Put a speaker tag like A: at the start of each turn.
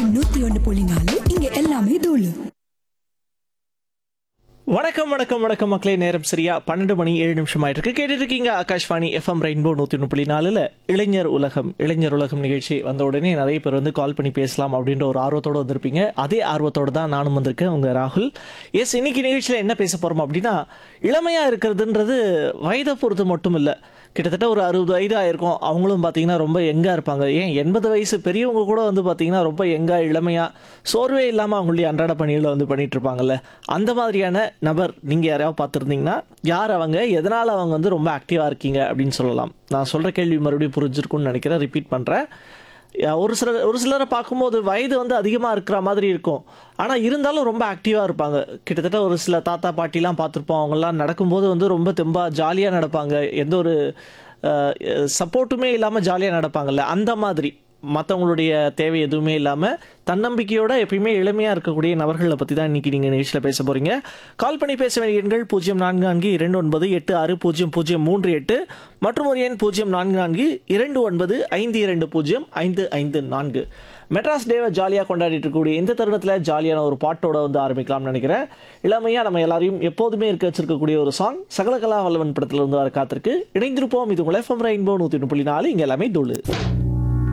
A: FM நூத்தி ஒன்னு புள்ளி நாலு இங்க எல்லாமே தூளு
B: வணக்கம் வணக்கம் வணக்கம் மக்களே நேரம் சரியா பன்னெண்டு மணி ஏழு நிமிஷம் ஆயிட்டு இருக்கு கேட்டுட்டு இருக்கீங்க ஆகாஷ்வாணி எஃப்எம் ரெயின்போ நூற்றி ஒன்று புள்ளி நாலுல இளைஞர் உலகம் இளைஞர் உலகம் நிகழ்ச்சி வந்த உடனே நிறைய பேர் வந்து கால் பண்ணி பேசலாம் அப்படின்ற ஒரு ஆர்வத்தோட வந்திருப்பீங்க அதே ஆர்வத்தோட தான் நானும் வந்திருக்கேன் உங்க ராகுல் எஸ் இன்னைக்கு நிகழ்ச்சியில் என்ன பேச போறோம் அப்படின்னா இளமையா இருக்கிறதுன்றது வயதை பொறுத்து மட்டும் இல்லை கிட்டத்தட்ட ஒரு அறுபது வயது ஆயிருக்கும் அவங்களும் பார்த்தீங்கன்னா ரொம்ப எங்கா இருப்பாங்க ஏன் எண்பது வயசு பெரியவங்க கூட வந்து பார்த்தீங்கன்னா ரொம்ப எங்கா இளமையா சோர்வே இல்லாமல் அவங்களுடைய அன்றாட பணிகளை வந்து பண்ணிட்டு இருப்பாங்கல்ல அந்த மாதிரியான நபர் நீங்கள் யாரையாவது பார்த்துருந்தீங்கன்னா யார் அவங்க எதனால் அவங்க வந்து ரொம்ப ஆக்டிவாக இருக்கீங்க அப்படின்னு சொல்லலாம் நான் சொல்கிற கேள்வி மறுபடியும் புரிஞ்சிருக்கும்னு நினைக்கிறேன் ரிப்பீட் பண்ணுறேன் ஒரு சிலர் ஒரு சிலரை பார்க்கும்போது வயது வந்து அதிகமாக இருக்கிற மாதிரி இருக்கும் ஆனால் இருந்தாலும் ரொம்ப ஆக்டிவாக இருப்பாங்க கிட்டத்தட்ட ஒரு சில தாத்தா பாட்டிலாம் பார்த்துருப்போம் அவங்கெல்லாம் நடக்கும்போது வந்து ரொம்ப தெம்பாக ஜாலியாக நடப்பாங்க எந்த ஒரு சப்போர்ட்டுமே இல்லாமல் ஜாலியாக நடப்பாங்கல்ல அந்த மாதிரி மற்றவங்களுடைய தேவை எதுவுமே இல்லாமல் தன்னம்பிக்கையோட எப்பயுமே இளமையாக இருக்கக்கூடிய நபர்களை பற்றி தான் இன்றைக்கி நீங்கள் நிகழ்ச்சியில் பேச போகிறீங்க கால் பண்ணி பேச வேண்டிய எண்கள் பூஜ்ஜியம் நான்கு நான்கு இரண்டு ஒன்பது எட்டு ஆறு பூஜ்ஜியம் பூஜ்ஜியம் மூன்று எட்டு மற்றும் ஒரு எண் பூஜ்ஜியம் நான்கு நான்கு இரண்டு ஒன்பது ஐந்து இரண்டு பூஜ்ஜியம் ஐந்து ஐந்து நான்கு மெட்ராஸ் டேவை ஜாலியாக கொண்டாடிட்டு இருக்கக்கூடிய இந்த தருணத்தில் ஜாலியான ஒரு பாட்டோட வந்து ஆரம்பிக்கலாம்னு நினைக்கிறேன் இளமையாக நம்ம எல்லாரையும் எப்போதுமே இருக்க வச்சிருக்கக்கூடிய ஒரு சாங் சகலகலா வல்லவன் படத்தில் இருந்து வர காத்திருக்கு இணைந்திருப்போம் இது உங்கள் எஃப்எம் ரெயின்போ நூற்றி ஒன்று புள்ளி நாலு இங்கே எல்லாமே தோழு